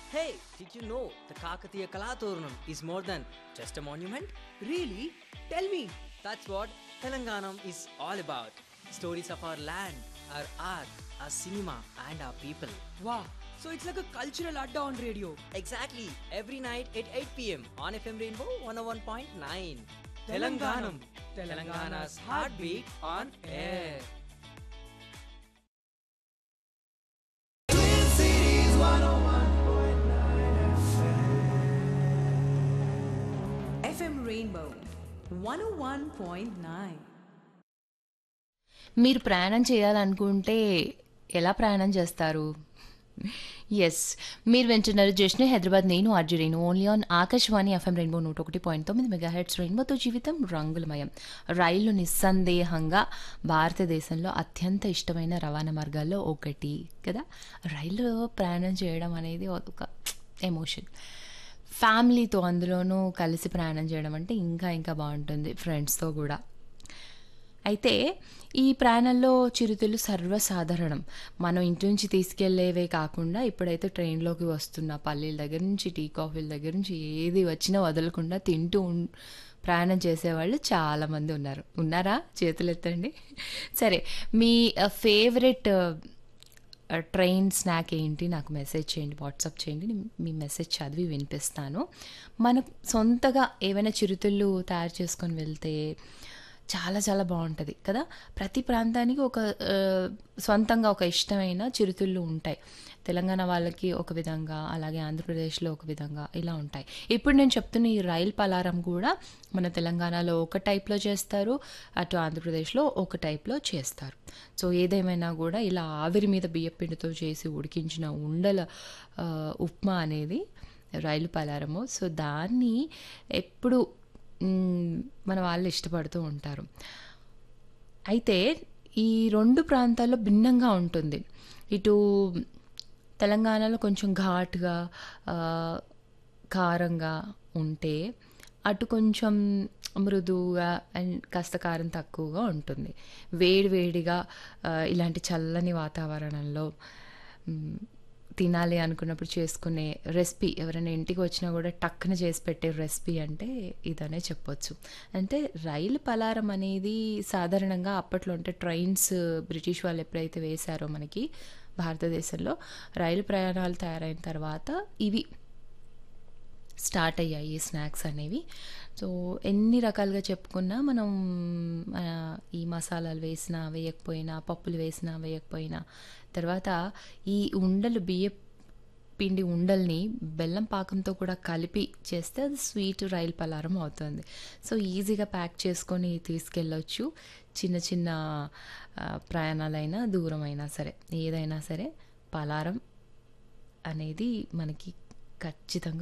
Hey, did you know the Kakatiya Kalaturnam is more than just a monument? Really? Tell me. That's what Telanganam is all about. Stories of our land, our art, our cinema, and our people. Wow. So it's like a cultural adda on radio. Exactly, every night at 8 pm on FM Rainbow 101.9. Telanganam. Telangana's heartbeat on air. FM Rainbow 101.9. మీరు ప్రయాణం చేయాలనుకుంటే ఎలా ప్రయాణం చేస్తారు yes మీరు వింటున్నారు just Hyderabad నేను అర్జురీను only on Akashvani FM rainbow నూట ఒకటి పాయింట్ తొమ్మిది మెగా హెడ్స్ రెయిన్బోతో జీవితం రంగులమయం రైలు నిస్సందేహంగా భారతదేశంలో అత్యంత ఇష్టమైన రవాణా మార్గాల్లో ఒకటి కదా రైలు ప్రయాణం చేయడం అనేది ఒక ఎమోషన్ ఫ్యామిలీతో అందులోనూ కలిసి ప్రయాణం చేయడం అంటే ఇంకా ఇంకా బాగుంటుంది ఫ్రెండ్స్తో కూడా అయితే ఈ ప్రయాణంలో చిరుతిళ్ళు సర్వసాధారణం మనం ఇంటి నుంచి తీసుకెళ్లేవే కాకుండా ఇప్పుడైతే ట్రైన్లోకి వస్తున్న పల్లీల దగ్గర నుంచి టీ కాఫీల దగ్గర నుంచి ఏది వచ్చినా వదలకుండా తింటూ ఉన్- ప్రయాణం చేసేవాళ్ళు చాలామంది ఉన్నారు ఉన్నారా చేతులు ఎత్తండి సరే మీ ఫేవరెట్ ట్రైన్ స్నాక్ ఏంటి నాకు మెసేజ్ చేయండి వాట్సాప్ చేయండి నేను మీ మెసేజ్ చదివి వినిపిస్తాను మనం సొంతగా ఏవైనా చిరుతిళ్ళు తయారు చేసుకొని వెళ్తే చాలా చాలా బాగుంటుంది కదా ప్రతి ప్రాంతానికి ఒక ఆ, సొంతంగా ఒక ఇష్టమైన చిరుతిళ్ళు ఉంటాయి తెలంగాణ వాళ్ళకి ఒక విధంగా అలాగే ఆంధ్రప్రదేశ్లో ఒక విధంగా ఇలా ఉంటాయి ఇప్పుడు నేను చెప్తున్న ఈ రైల్ పలారం కూడా మన తెలంగాణలో ఒక టైప్లో చేస్తారు అటు ఆంధ్రప్రదేశ్లో ఒక టైప్లో చేస్తారు సో ఏదేమైనా కూడా ఇలా ఆవిరి మీద బియ్యపిండితో చేసి ఉడికించిన ఉండల ఆ, ఉప్మా అనేది రైలు పలారము సో దాన్ని ఎప్పుడు మ్, మన వాళ్ళు ఇష్టపడుతూ ఉంటారు అయితే ఈ రెండు ప్రాంతాల్లో భిన్నంగా ఉంటుంది ఇటు తెలంగాణలో కొంచెం ఘాటుగా ఆ, కారంగా ఉంటే అటు కొంచెం మృదువుగా అండ్ కాస్త కారం తక్కువగా ఉంటుంది వేడి వేడిగా ఆ, ఇలాంటి చల్లని వాతావరణంలో మ్, తినాలి అనుకున్నప్పుడు చేసుకునే రెసిపీ ఎవరైనా ఇంటికి వచ్చినా కూడా టక్కున చేసి పెట్టే రెసిపీ అంటే ఇదనే చెప్పొచ్చు అంటే రైలు పలారం అనేది సాధారణంగా అప్పట్లో అంటే ట్రైన్స్ బ్రిటిష్ వాళ్ళు ఎప్పుడైతే వేశారో మనకి భారతదేశంలో రైలు ప్రయాణాలు తయారైన తర్వాత ఇవి స్టార్ట్ అయ్యాయి ఈ స్నాక్స్ అనేవి సో ఎన్ని రకాలుగా చెప్పుకున్నా మనం ఆ, ఈ మసాలాలు వేసినా వేయకపోయినా పప్పులు వేసినా వేయకపోయినా తర్వాత ఈ ఉండలు బియ్య పిండి ఉండల్ని బెల్లం పాకంతో కూడా కలిపి చేస్తే అది స్వీట్ రైల్ పలారం అవుతుంది సో ఈజీగా ప్యాక్ చేసుకొని తీసుకెళ్ళొచ్చు చిన్న చిన్న ఆ, ప్రయాణాలైనా దూరమైనా సరే ఏదైనా సరే పలారం అనేది మనకి ఖచ్చితంగా